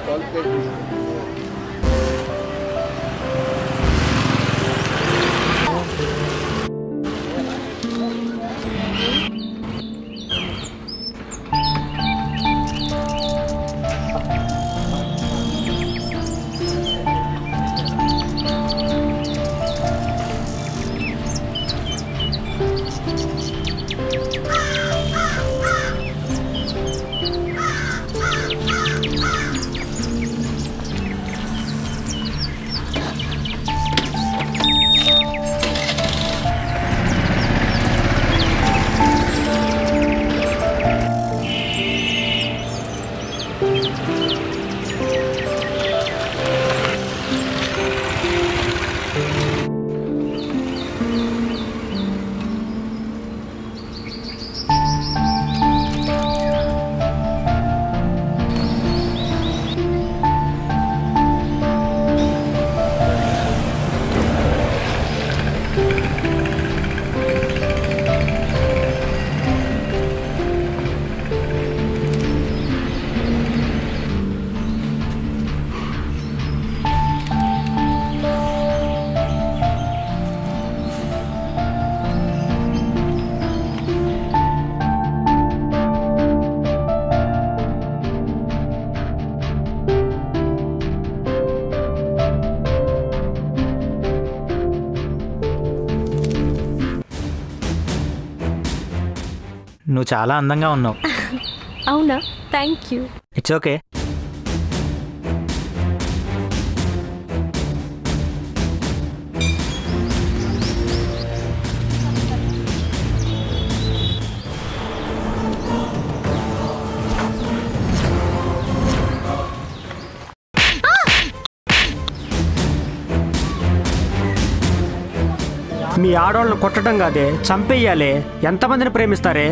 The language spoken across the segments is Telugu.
నువ్వు చాలా అందంగా ఉన్నావు అవునా థ్యాంక్ యూ ఇట్స్ ఓకే మీ ఆడవాళ్ళని కొట్టడం కాదే చంపేయాలి ఎంతమందిని ప్రేమిస్తారే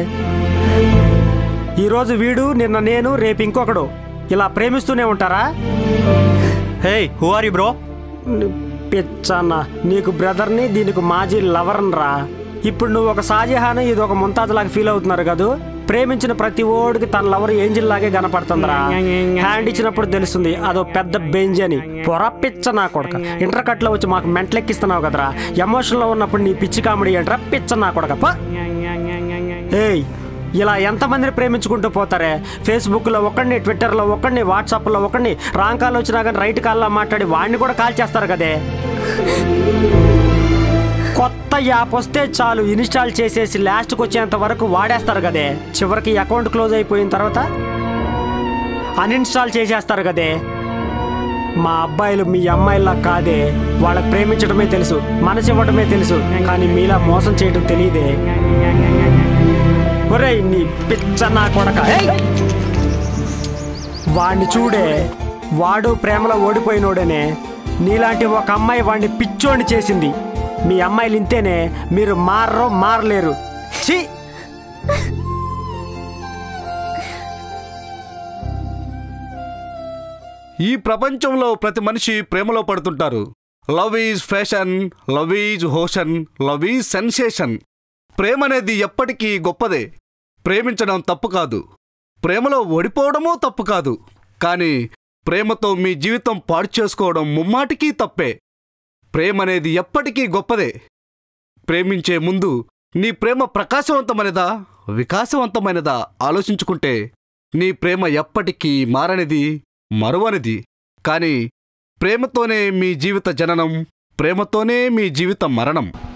ఈరోజు వీడు నిన్న నేను రేపు ఇంకొకడు ఇలా ప్రేమిస్తూనే ఉంటారా hey who are you bro పిచ్చన్న నీకు బ్రదర్ని దీనికి మాజీ లవర్ని రా ఇప్పుడు నువ్వు ఒక షాజహాన్ ఇది ఒక ముంతాజ్ లాగా ఫీల్ అవుతున్నారు కదూ ప్రేమించిన ప్రతి ఓడికి తన లవర్ ఏంజిల్ లాగే కనపడుతుందిరా హ్యాండ్ ఇచ్చినప్పుడు తెలుస్తుంది అదో పెద్ద బెంజ్ అని పొర పిచ్చ నా కొడక ఇంటర్ కట్లో వచ్చి మాకు మెంటలెక్కిస్తున్నావు కదరా ఎమోషన్లో ఉన్నప్పుడు నీ పిచ్చి కామెడీ ఏంట్రా పిచ్చ నా కొడక పో. ఏయ్ ఇలా ఎంతమందిని ప్రేమించుకుంటూ పోతారే ఫేస్బుక్లో ఒకడిని ట్విట్టర్లో ఒకడిని వాట్సాప్లో ఒకడిని రాంగ్ కాల్ వచ్చినా కానీ రైట్ కాల్లో మాట్లాడి వాడిని కూడా కాల్ చేస్తారు కదే కొత్త యాప్ వస్తే చాలు ఇన్స్టాల్ చేసేసి లాస్ట్కి వచ్చేంత వరకు వాడేస్తారు కదే చివరికి అకౌంట్ క్లోజ్ అయిపోయిన తర్వాత అన్ఇన్స్టాల్ చేసేస్తారు కదే మా అబ్బాయిలు మీ అమ్మాయిలా కాదే వాళ్ళకి ప్రేమించడమే తెలుసు మనసు ఇవ్వడమే తెలుసు కానీ మీలా మోసం చేయడం తెలియదే ఒరేయ్ నీ పిచ్చ నా కొడక ఏయ్! వాణ్ణి చూడే వాడు ప్రేమలో ఓడిపోయినోడనే నీలాంటి ఒక అమ్మాయి వాడిని పిచ్చోడిని చేసింది మీ అమ్మాయిలు ఇంతేనే మీరు మారరు మారలేరు ఛీ ఈ ప్రపంచంలో ప్రతి మనిషి ప్రేమలో పడుతుంటారు love is fashion love is ocean love is sensation ప్రేమ అనేది ఎప్పటికీ గొప్పదే ప్రేమించడం తప్పు కాదు ప్రేమలో ఓడిపోవడమూ తప్పు కాదు కానీ ప్రేమతో మీ జీవితం పాడు చేసుకోవడం ముమ్మాటికీ తప్పే ప్రేమ అనేది ఎప్పటికీ గొప్పదే ప్రేమించే ముందు నీ ప్రేమ ప్రకాశవంతమైనదా వికాసవంతమైనదా ఆలోచించుకుంటే నీ ప్రేమ ఎప్పటికీ మారనిది మరువనిది కానీ ప్రేమతోనే మీ జీవిత జననం ప్రేమతోనే మీ జీవిత మరణం